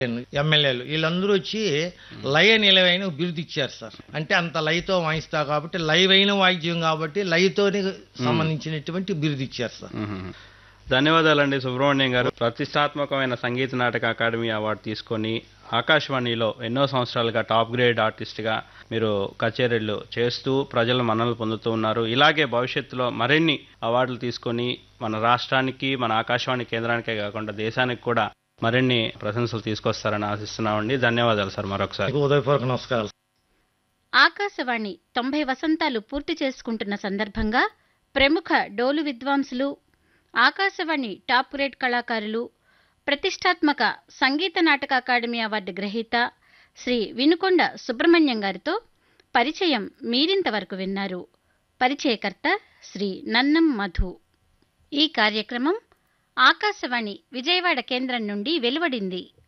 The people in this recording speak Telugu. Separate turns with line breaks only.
ఎమ్మెల్యేలు వీళ్ళందరూ వచ్చి లయ నిలవైన బిరుదు ఇచ్చారు సార్ అంటే అంత లయతో వాయిస్తా కాబట్టి లైవ్ అయిన వాయిద్యం కాబట్టి లయతోని సంబంధించినటువంటి బిరుదు ఇచ్చారు సార్
మ్మ్. ధన్యవాదాలండి సుబ్రహ్మణ్యం గారు ప్రతిష్టాత్మకమైన సంగీత నాటక అకాడమీ అవార్డు తీసుకొని ఆకాశవాణిలో ఎన్నో సంవత్సరాలుగా టాప్ గ్రేడ్ ఆర్టిస్ట్గా మీరు కచేరీలు చేస్తూ ప్రజల మన్ననలు పొందుతూ ఉన్నారు ఇలాగే భవిష్యత్తులో మరిన్ని అవార్డులు తీసుకొని మన రాష్ట్రానికి మన ఆకాశవాణి కేంద్రానికే కాకుండా దేశానికి కూడా మరిన్ని ప్రశంసలు తీసుకొస్తారని ఆశిస్తున్నామండి ధన్యవాదాలు సార్ మరొకసారి
మీకు ఉదయపూర్వక నమస్కారాలు
ఆకాశవాణి తొంభై వసంతాలు పూర్తి చేసుకుంటున్న సందర్భంగా ప్రముఖ డోలు విద్వాంసులు ఆకాశవాణి టాప్ గ్రేడ్ కళాకారులు ప్రతిష్టాత్మక సంగీత నాటక అకాడమీ అవార్డు గ్రహీత శ్రీ వినుకొండ సుబ్రహ్మణ్యం గారితో పరిచయం మీరింతవరకు విన్నారు పరిచయకర్త శ్రీ నన్నం మధు ఈ కార్యక్రమం ఆకాశవాణి విజయవాడ కేంద్రం నుండి వెలువడింది